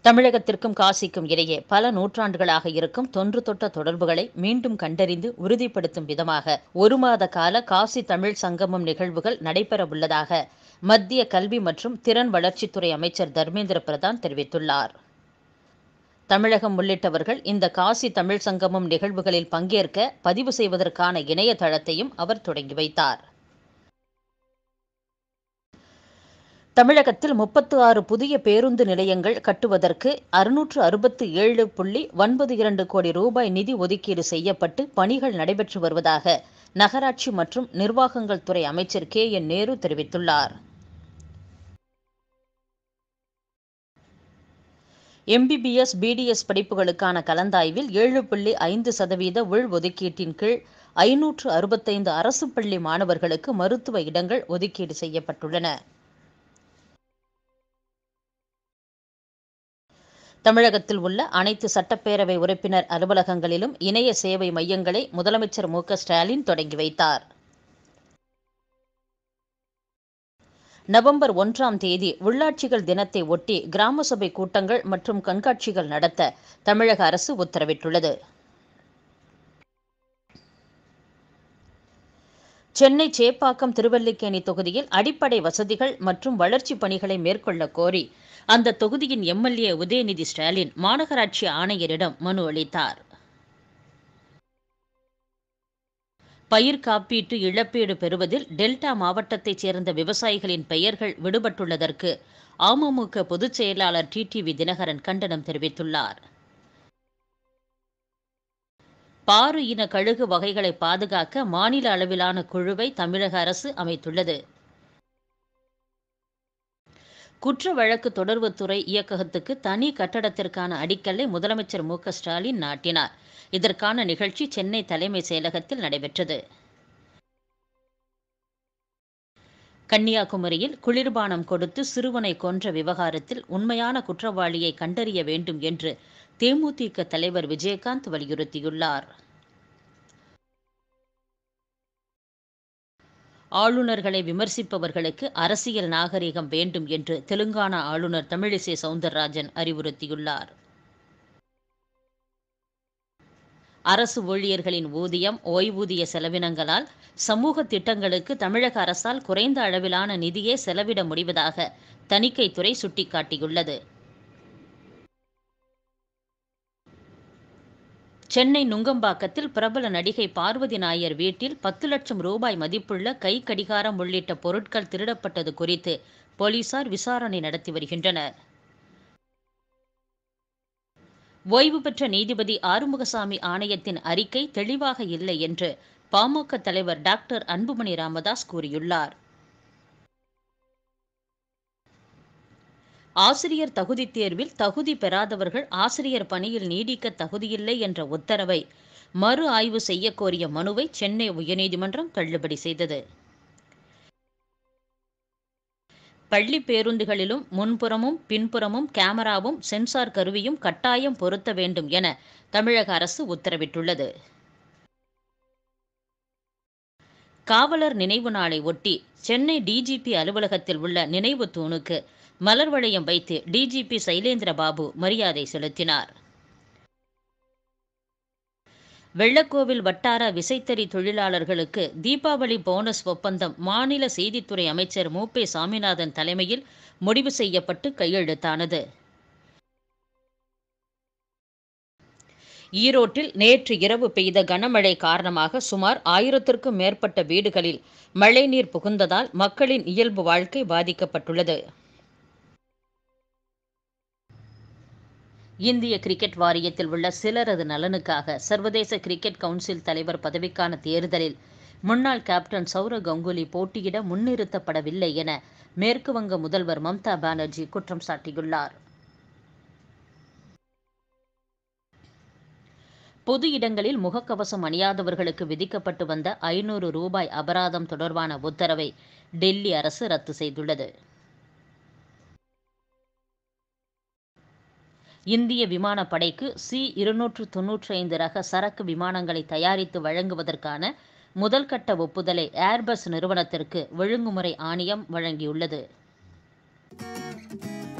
தமிழகத்திற்கும் காசிக்கும் இடையே பல நூற்றாண்டுகளாக இருக்கும் தொன்று தொட்ட தொடர்புகளை மீண்டும் கண்டறிந்து உறுதிப்படுத்தும் விதமாக ஒரு மாத கால காசி தமிழ் சங்கமம் நிகழ்வுகள் நடைபெறவுள்ளதாக மத்திய கல்வி மற்றும் திறன் வளர்ச்சித்துறை அமைச்சர் தர்மேந்திர பிரதான் தெரிவித்துள்ளார் தமிழகம் உள்ளிட்டவர்கள் இந்த காசி தமிழ் சங்கமம் நிகழ்வுகளில் பங்கேற்க பதிவு செய்வதற்கான இணையதளத்தையும் அவர் தொடங்கி வைத்தார் தமிழகத்தில் முப்பத்து ஆறு புதிய பேருந்து நிலையங்கள் கட்டுவதற்கு அறுநூற்று அறுபத்து ஏழு புள்ளி ஒன்பது இரண்டு கோடி ரூபாய் நிதி ஒதுக்கீடு செய்யப்பட்டு பணிகள் நடைபெற்று வருவதாக நகராட்சி மற்றும் நிர்வாகங்கள் துறை அமைச்சர் கே என் நேரு தெரிவித்துள்ளார் எம்பிபிஎஸ் பிடிஎஸ் படிப்புகளுக்கான கலந்தாய்வில் ஏழு புள்ளி ஐந்து சதவீத உள்ஒதுக்கீட்டின் கீழ் ஐநூற்று அறுபத்தைந்து அரசு பள்ளி மாணவர்களுக்கு மருத்துவ இடங்கள் ஒதுக்கீடு செய்யப்பட்டுள்ளன தமிழகத்தில் உள்ள அனைத்து சட்டப்பேரவை உறுப்பினர் அலுவலகங்களிலும் இணைய சேவை மையங்களை முதலமைச்சர் மு ஸ்டாலின் தொடங்கி வைத்தார் நவம்பர் ஒன்றாம் தேதி உள்ளாட்சிகள் தினத்தை ஒட்டி கிராம சபை கூட்டங்கள் மற்றும் கண்காட்சிகள் நடத்த தமிழக அரசு உத்தரவிட்டுள்ளது சென்னை சேப்பாக்கம் திருவல்லிக்கேணி தொகுதியில் அடிப்படை வசதிகள் மற்றும் வளர்ச்சிப் பணிகளை மேற்கொள்ள கோரி அந்த தொகுதியின் எம்எல்ஏ உதயநிதி ஸ்டாலின் மாநகராட்சி ஆணையரிடம் மனு அளித்தார் பயிர் காப்பீட்டு இழப்பீடு பெறுவதில் டெல்டா மாவட்டத்தைச் சேர்ந்த விவசாயிகளின் பெயர்கள் விடுபட்டுள்ளதற்கு அமமுக பொதுச் செயலாளர் டிடிவி தினகரன் கண்டனம் தெரிவித்துள்ளார் பாரு இன கழுகு வகைகளை பாதுகாக்க மாநில அளவிலான குழுவை தமிழக அரசு அமைத்துள்ளது குற்ற வழக்கு தொடர்புத்துறை இயக்ககத்துக்கு தனி கட்டடத்திற்கான அடிக்கல்லை முதலமைச்சர் மு ஸ்டாலின் நாட்டினார் இதற்கான நிகழ்ச்சி சென்னை தலைமை செயலகத்தில் நடைபெற்றது கன்னியாகுமரியில் குளிர்பானம் கொடுத்து சிறுவனை கொன்ற விவகாரத்தில் உண்மையான குற்றவாளியை கண்டறிய வேண்டும் என்று தேமுதிக தலைவர் விஜயகாந்த் வலியுறுத்தியுள்ளார் ஆளுநர்களை விமர்சிப்பவர்களுக்கு அரசியல் நாகரிகம் வேண்டும் என்று தெலுங்கானா ஆளுநர் தமிழிசை சவுந்தரராஜன் அறிவுறுத்தியுள்ளார் அரசு ஊழியர்களின் ஊதியம் ஓய்வூதிய செலவினங்களால் சமூக திட்டங்களுக்கு தமிழக அரசால் குறைந்த அளவிலான நிதியே செலவிட முடிவதாக தணிக்கைத்துறை சுட்டிக்காட்டியுள்ளது சென்னை நுங்கம்பாக்கத்தில் பிரபல நடிகை பார்வதி நாயர் வீட்டில் பத்து லட்சம் ரூபாய் மதிப்புள்ள கை கடிகாரம் உள்ளிட்ட பொருட்கள் திருடப்பட்டது குறித்து போலீசார் விசாரணை நடத்தி வருகின்றனர் ஓய்வு பெற்ற நீதிபதி ஆறுமுகசாமி ஆணையத்தின் அறிக்கை தெளிவாக இல்லை என்று பாமக தலைவர் டாக்டர் அன்புமணி ராமதாஸ் கூறியுள்ளார் ஆசிரியர் தகுதி தேர்வில் தகுதி பெறாதவர்கள் ஆசிரியர் பணியில் நீடிக்க தகுதியில்லை என்ற உத்தரவை மறு ஆய்வு செய்ய கோரிய மனுவை சென்னை உயர்நீதிமன்றம் தள்ளுபடி செய்தது பள்ளி பேருந்துகளிலும் முன்புறமும் பின்புறமும் கேமராவும் சென்சார் கருவியும் கட்டாயம் பொருத்த வேண்டும் என தமிழக அரசு உத்தரவிட்டுள்ளது காவலர் நினைவு நாளை ஒட்டி சென்னை டிஜிபி அலுவலகத்தில் உள்ள நினைவு தூணுக்கு மலர் வளையம் வைத்து டிஜிபி சைலேந்திர பாபு மரியாதை செலுத்தினார் வெள்ளக்கோவில் வட்டார விசைத்தறி தொழிலாளர்களுக்கு தீபாவளி போனஸ் ஒப்பந்தம் மாநில செய்தித்துறை அமைச்சர் மு பே சாமிநாதன் தலைமையில் முடிவு செய்யப்பட்டு கையெழுத்தானது ஈரோட்டில் நேற்று இரவு பெய்த கனமழை காரணமாக சுமார் ஆயிரத்திற்கும் மேற்பட்ட வீடுகளில் மழைநீர் புகுந்ததால் மக்களின் இயல்பு வாழ்க்கை பாதிக்கப்பட்டுள்ளது இந்திய கிரிக்கெட் வாரியத்தில் உள்ள சிலரது நலனுக்காக சர்வதேச கிரிக்கெட் கவுன்சில் தலைவர் பதவிக்கான தேர்தலில் முன்னாள் கேப்டன் சௌரவ் கங்குலி போட்டியிட முன்னிறுத்தப்படவில்லை என மேற்கு வங்க முதல்வர் மம்தா பானர்ஜி குற்றம் சாட்டியுள்ளார் பொது இடங்களில் முகக்கவசம் அணியாதவர்களுக்கு விதிக்கப்பட்டு வந்த ஐநூறு ரூபாய் அபராதம் தொடர்பான உத்தரவை டெல்லி அரசு ரத்து செய்துள்ளது இந்திய விமானப்படைக்கு சி இருநூற்று தொன்னூற்றி ஐந்து ரக சரக்கு விமானங்களை தயாரித்து வழங்குவதற்கான முதல்கட்ட ஒப்புதலை ஏர்பஸ் நிறுவனத்திற்கு ஒழுங்குமுறை ஆணையம் வழங்கியுள்ளது